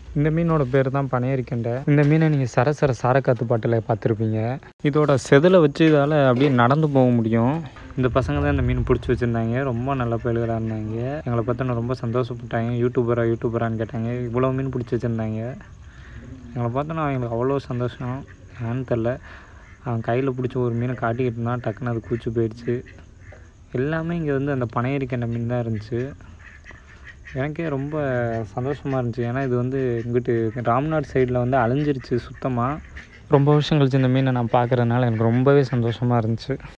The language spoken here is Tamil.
இந்த மீனோட பேர் தான் பனையரிக்கண்டை இந்த மீனை நீங்கள் சரசர சாரக்காத்து பாட்டில் பார்த்துருப்பீங்க இதோட செதிலை வச்சு இதால் அப்படியே நடந்து போக முடியும் இந்த பசங்க தான் இந்த மீன் பிடிச்சி வச்சுருந்தாங்க ரொம்ப நல்ல பயல்களாக இருந்தாங்க எங்களை பார்த்து ரொம்ப சந்தோஷப்பட்டாங்க யூடியூபரா யூடியூபரான்னு கேட்டாங்க இவ்வளோ மீன் பிடிச்சி வச்சுருந்தாங்க எங்களை பார்த்தோன்னா அவங்களுக்கு அவ்வளோ சந்தோஷம் ஏன்னு தெரில அவன் கையில் பிடிச்ச ஒரு மீனை காட்டிக்கிட்டு இருந்தான் டக்குன்னு அது கூச்சி போயிடுச்சு எல்லாமே இங்கே வந்து அந்த பனையரிக்கண்டை மீன் தான் இருந்துச்சு எனக்கே ரொம்ப சந்தோஷமாக இருந்துச்சு ஏன்னா இது வந்து இங்கிட்டு ராம்நாட் சைடில் வந்து அழிஞ்சிருச்சு சுத்தமாக ரொம்ப வருஷம் கழிச்சு இந்த மீனை நான் பார்க்குறதுனால எனக்கு ரொம்பவே சந்தோஷமாக இருந்துச்சு